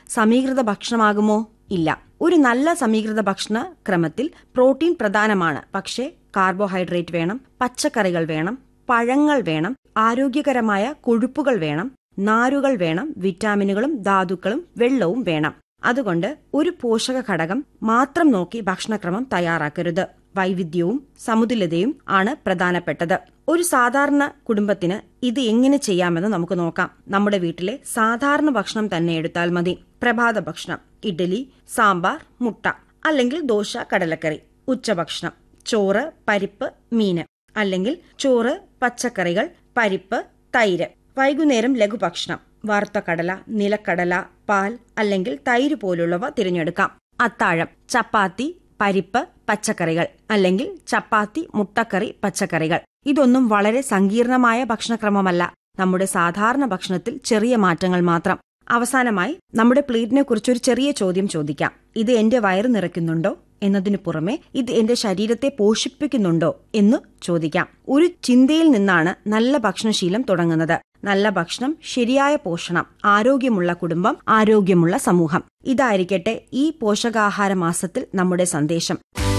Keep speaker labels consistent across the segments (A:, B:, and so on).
A: സമീകൃത ഭക്ഷണമാകുമോ ഇല്ല ഒരു നല്ല സമീകൃത ഭക്ഷണ ക്രമത്തിൽ പ്രോട്ടീൻ പ്രധാനമാണ് പക്ഷേ കാർബോഹൈഡ്രേറ്റ് വേണം പച്ചക്കറികൾ വേണം പഴങ്ങൾ വേണം ആരോഗ്യകരമായ കൊഴുപ്പുകൾ വേണം നാരുകൾ വേണം വിറ്റാമിനുകളും ധാതുക്കളും വെള്ളവും വേണം അതുകൊണ്ട് ഒരു പോഷക ഘടകം മാത്രം നോക്കി ഭക്ഷണക്രമം തയ്യാറാക്കരുത് വൈവിധ്യവും സമുതുലതയും ആണ് പ്രധാനപ്പെട്ടത് ഒരു സാധാരണ കുടുംബത്തിന് ഇത് എങ്ങനെ ചെയ്യാമെന്ന് നമുക്ക് നോക്കാം നമ്മുടെ വീട്ടിലെ സാധാരണ ഭക്ഷണം തന്നെ എടുത്താൽ മതി പ്രഭാത ഭക്ഷണം ഇഡ്ഡലി സാമ്പാർ മുട്ട അല്ലെങ്കിൽ ദോശ കടലക്കറി ഉച്ചഭക്ഷണം ചോറ് പരിപ്പ് മീന് അല്ലെങ്കിൽ ചോറ് പച്ചക്കറികൾ പരിപ്പ് തൈര് വൈകുന്നേരം ലഘുഭക്ഷണം വറുത്ത കടല നിലക്കടല പാൽ അല്ലെങ്കിൽ തൈര് പോലുള്ളവ തിരഞ്ഞെടുക്കാം അത്താഴം ചപ്പാത്തി പരിപ്പ് പച്ചക്കറികൾ അല്ലെങ്കിൽ ചപ്പാത്തി മുട്ടക്കറി പച്ചക്കറികൾ ഇതൊന്നും വളരെ സങ്കീർണമായ ഭക്ഷണക്രമമല്ല നമ്മുടെ സാധാരണ ഭക്ഷണത്തിൽ ചെറിയ മാറ്റങ്ങൾ മാത്രം അവസാനമായി നമ്മുടെ പ്ലേറ്റിനെ കുറിച്ച് ഒരു ചെറിയ ചോദ്യം ചോദിക്കാം ഇത് എന്റെ വയറ് നിറയ്ക്കുന്നുണ്ടോ എന്നതിനു പുറമെ ഇത് എന്റെ ശരീരത്തെ പോഷിപ്പിക്കുന്നുണ്ടോ എന്ന് ചോദിക്കാം ഒരു ചിന്തയിൽ നിന്നാണ് നല്ല ഭക്ഷണശീലം തുടങ്ങുന്നത് നല്ല ഭക്ഷണം ശരിയായ പോഷണം ആരോഗ്യമുള്ള കുടുംബം ആരോഗ്യമുള്ള സമൂഹം ഇതായിരിക്കട്ടെ ഈ പോഷകാഹാര മാസത്തിൽ നമ്മുടെ സന്ദേശം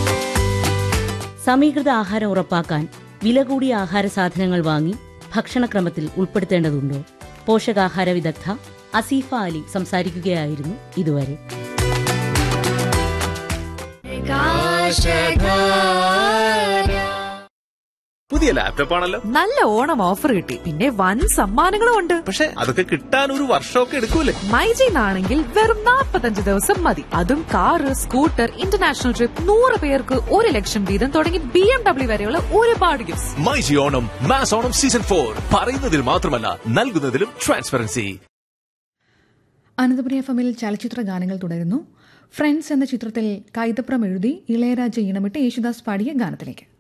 B: സമീകൃത ആഹാരം ഉറപ്പാക്കാൻ വില കൂടിയ ആഹാര സാധനങ്ങൾ വാങ്ങി ഭക്ഷണക്രമത്തിൽ ഉൾപ്പെടുത്തേണ്ടതുണ്ടോ പോഷകാഹാര വിദഗ്ധ അസീഫ അലി സംസാരിക്കുകയായിരുന്നു ഇതുവരെ
C: പുതിയ ലാപ്ടോപ്പ് ആണല്ലോ
D: നല്ല ഓണം ഓഫർ കിട്ടി പിന്നെ വൻ സമ്മാനങ്ങളും ഉണ്ട്
C: പക്ഷെ അതൊക്കെ കിട്ടാൻ ഒരു വർഷമൊക്കെ എടുക്കൂലേ
D: മൈജിന്നാണെങ്കിൽ വെറും 45 ദിവസം മതി അതും കാറ് സ്കൂട്ടർ ഇന്റർനാഷണൽ ട്രിപ്പ് നൂറ് പേർക്ക് ഒരു ലക്ഷം വീതം തുടങ്ങി ബി എം ഡബ്ല്യു വരെയുള്ള ഒരുപാട് gifts
C: myG Onam mass Onam season for പറയുന്നതിൽ മാത്രമല്ല നൽകുന്നതിലും ട്രാൻസ്പെറൻസി
E: അനന്തപുരി എഫ് എമ്മിൽ ചലച്ചിത്ര ഗാനങ്ങൾ തുടരുന്നു ഫ്രണ്ട്സ് എന്ന ചിത്രത്തിൽ കൈതപ്രം എഴുതി ഇളയരാജ ഈണമിട്ട് യേശുദാസ് പാടിയ ഗാനത്തിലേക്ക്